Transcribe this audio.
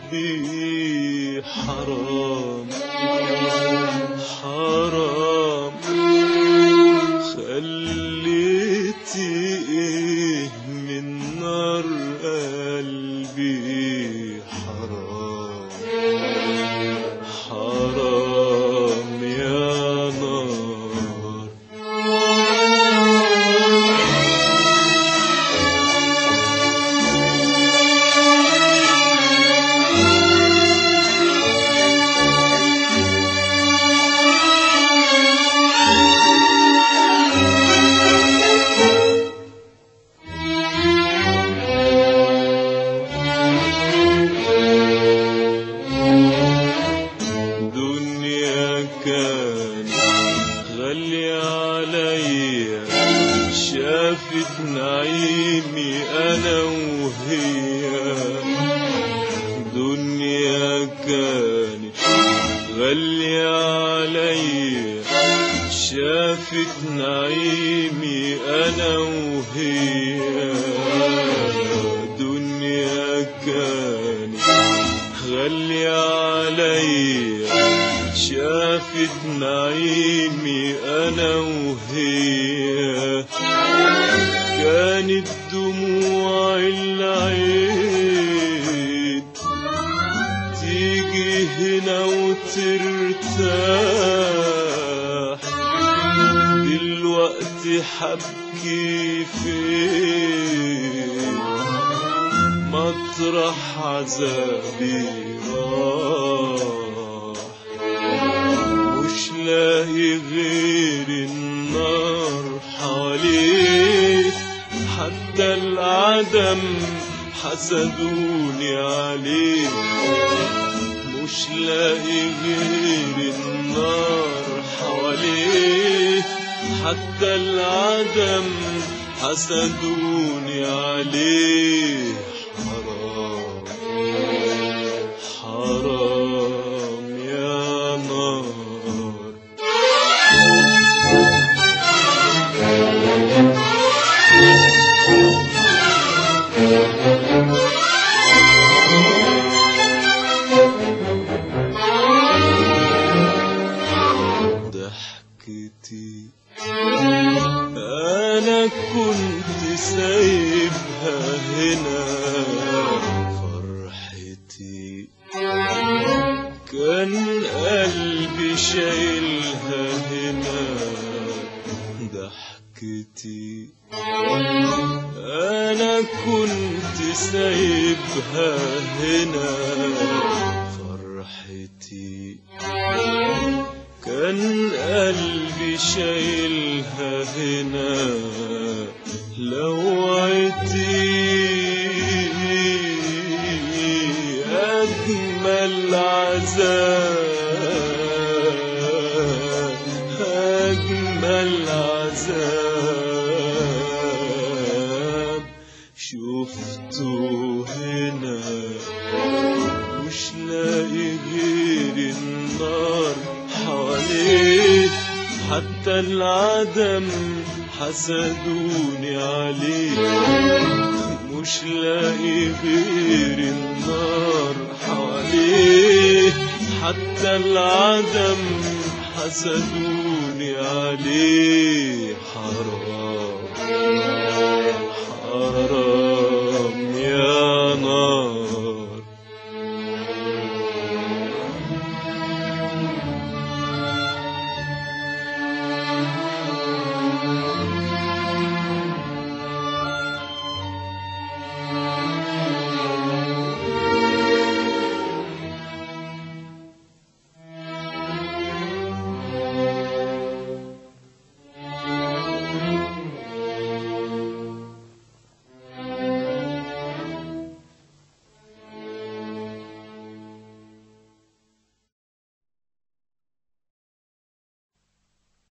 قلبي حرام حرام خليتي ايه من نار قلبي حرام حرام يا نار دنيا كان غالية عليا شافت نعيمي أنا وهي دنيا كانت غالية عليا شافت نعيمي أنا وهي دنيا كانت غالية عليا شافت نعيمي أنا وهي كانت دموع العين تيجي هنا وترتاح دلوقتي حبكي فين مطرح عذابي راح مش لاقي غير النار حواليك حتى العدم حسدوني عليك مش لاقي غير النار حواليك حتى العدم حسدوني عليه حرام حرام يا نار ضحكتي أنا كنت سايبها هنا فرحتي كان قلبي شايلها هنا ضحكتي أنا كنت سايبها هنا فرحتي كان قلبي شايلها هنا لوعتي أجمل عذاب أجمل عذاب شفته هنا مش لاقي غير النار حواليك حتى العدم حسدوني عليك مش لاقي غير النار حواليك حتى العدم حسدوني عليه حرام حرام يا